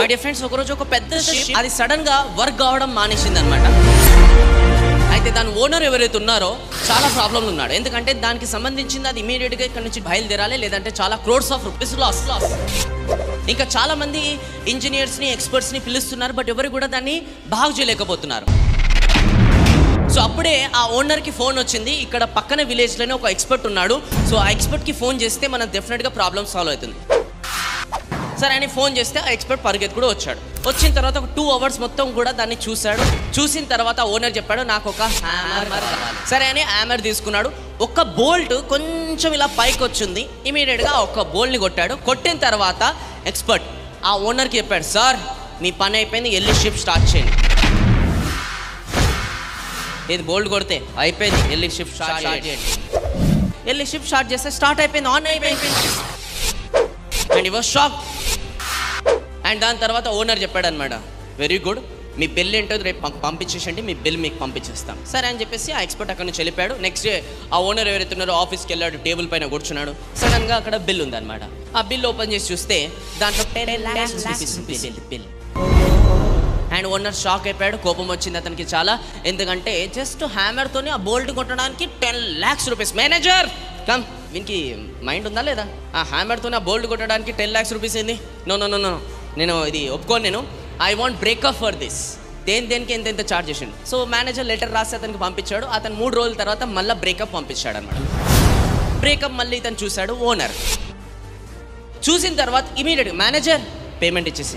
dear friends ఒకరోజు ఒక పెద్ద షిప్ అది సడన్ గా వర్క్ కావడం మానేసింది అనమాట అయితే దాని ఓనర్ ఎవరైతే ఉన్నారో చాలా ప్రాబ్లం ఉన్నాడు ఎందుకంటే దానికి సంబంధించింది అది ఇమీడియట్ గా ఇక్కడ నుంచి బయలుదేరాలి లేదంటే చాలా crores of rupees loss loss ఇంకా చాలా మంది ఇంజనీర్స్ ని ఎక్స్పర్ట్స్ ని పిలుస్తున్నారు బట్ ఎవరు కూడా దాన్ని బాగు చేయలేకపోతున్నారు సో అప్పుడే ఆ ఓనర్కి ఫోన్ వచ్చింది ఇక్కడ పక్కన విలేజ్లోనే ఒక ఎక్స్పర్ట్ ఉన్నాడు సో ఆ ఎక్స్పర్ట్కి ఫోన్ చేస్తే మనం డెఫినెట్గా ప్రాబ్లమ్ సాల్వ్ అవుతుంది సరే ఆయన ఫోన్ చేస్తే ఆ ఎక్స్పర్ట్ పరిగెత్తి కూడా వచ్చాడు వచ్చిన తర్వాత ఒక టూ అవర్స్ మొత్తం కూడా దాన్ని చూశాడు చూసిన తర్వాత ఓనర్ చెప్పాడు నాకు ఒక హ్యామర్ కావాలి సరే అని హ్యామర్ తీసుకున్నాడు ఒక్క బోల్ట్ కొంచెం ఇలా పైకి వచ్చింది ఇమీడియట్గా ఒక్క బోల్ట్ని కొట్టాడు కొట్టిన తర్వాత ఎక్స్పర్ట్ ఆ ఓనర్కి చెప్పాడు సార్ మీ పని అయిపోయింది వెళ్ళి షిప్ స్టార్ట్ చేయండి ఇది బోల్డ్ కొడితే అయిపోయింది వెళ్ళి షిఫ్ట్ స్టార్ట్ చేయండి వెళ్ళి షిఫ్ట్ స్టార్ట్ చేస్తే స్టార్ట్ అయిపోయింది ఆన్ అయిపోయింది and he was shock and దాని తర్వాత ఓనర్ చెప్పాడు అనమాట వెరీ గుడ్ మీ బిల్ ఏంటో రేపు పం- పంపించేసండి మీ బిల్ మీకు పంపించేస్తాం సరే అని చెప్పేసి ఆ ఎక్స్పర్ట్ అక్కడ నుంచి వెళ్ళిపోయాడు నెక్స్ట్ డే ఆ ఓనర్ ఎవరైతే ఉన్నారో ఆఫీస్కి వెళ్ళాడు టేబుల్ పైన కూర్చున్నాడు సడన్గా అక్కడ బిల్ ఉందన్నమాట ఆ బిల్ ఓపెన్ చేసి చూస్తే దాంట్లో ten bill bill and owner shock అయిపోయాడు కోపం వచ్చింది అతనికి చాలా ఎందుకంటే జస్ట్ హ్యామర్తోనే ఆ బోల్ట్ కొట్టడానికి ten lakhs rupees manager come వీనికి మైండ్ ఉందా లేదా ఆ హ్యామర్తోనే ఆ బోల్ట్ కొట్టడానికి టెన్ ల్యాక్స్ రూపీస్ ఏంది నో నో నో నో నేను ఇది ఒప్పుకోను నేను I want breakup for this దేని దేనికి ఎంత ఎంత చార్జ్ చేసిండు సో మేనేజర్ లెటర్ రాసి అతనికి పంపించాడు అతను మూడు రోజుల తర్వాత మళ్ళీ బ్రేకప్ పంపించాడు అనమాట బ్రేకప్ మళ్ళీ ఇతను చూశాడు ఓనర్ చూసిన తర్వాత ఇమీడియట్గా మేనేజర్ పేమెంట్ ఇచ్చేసి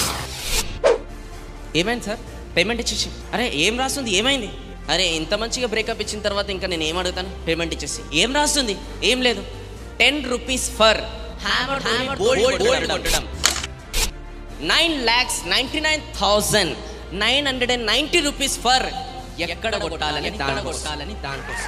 ఏమైంది సార్ పేమెంట్ ఇచ్చేసి అరే ఏం రాస్తుంది ఏమైంది అరే ఇంత మంచిగా బ్రేకప్ ఇచ్చిన తర్వాత ఇంకా నేను ఏం అడుగుతాను పేమెంట్ ఇచ్చేసి ఏం రాస్తుంది ఏం లేదు ten rupees for nine lakhs ninety nine thousand nine hundred and ninety rupees for ఎక్కడ కొట్టాలని దాని కొట్టాలని దానికోసం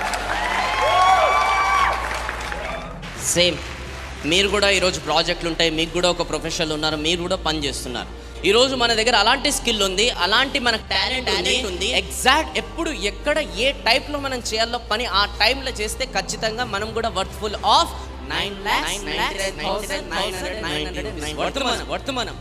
సేమ్ మీరు కూడా ఈరోజు ప్రాజెక్టులు ఉంటాయి మీకు కూడా ఒక ప్రొఫెషనల్ ఉన్నారు మీరు కూడా పని చేస్తున్నారు ఈరోజు మన దగ్గర అలాంటి స్కిల్ ఉంది అలాంటి మనకు టాలెంట్ ఉంది ఎగ్జాక్ట్ ఎప్పుడు ఎక్కడ ఏ టైప్లో మనం చేయాలో పని ఆ టైంలో చేస్తే ఖచ్చితంగా మనం కూడా వర్త్ఫుల్ ఆఫ్ నైన్ వర్తమానం వర్తమానం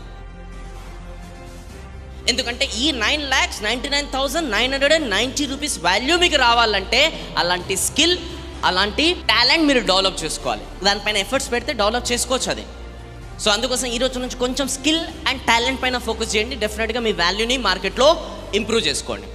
ఎందుకంటే ఈ nine lakhs ninety nine thousand nine hundred and ninety rupees value మీకు రావాలంటే అలాంటి స్కిల్ అలాంటి టాలెంట్ మీరు డెవలప్ చేసుకోవాలి దానిపైన ఎఫర్ట్స్ పెడితే డెవలప్ చేసుకోవచ్చు అది సో అందుకోసం ఈ రోజు నుంచి కొంచెం స్కిల్ అండ్ టాలెంట్ పైన ఫోకస్ చేయండి డెఫినెట్గా మీ వాల్యూని మార్కెట్లో ఇంప్రూవ్ చేసుకోండి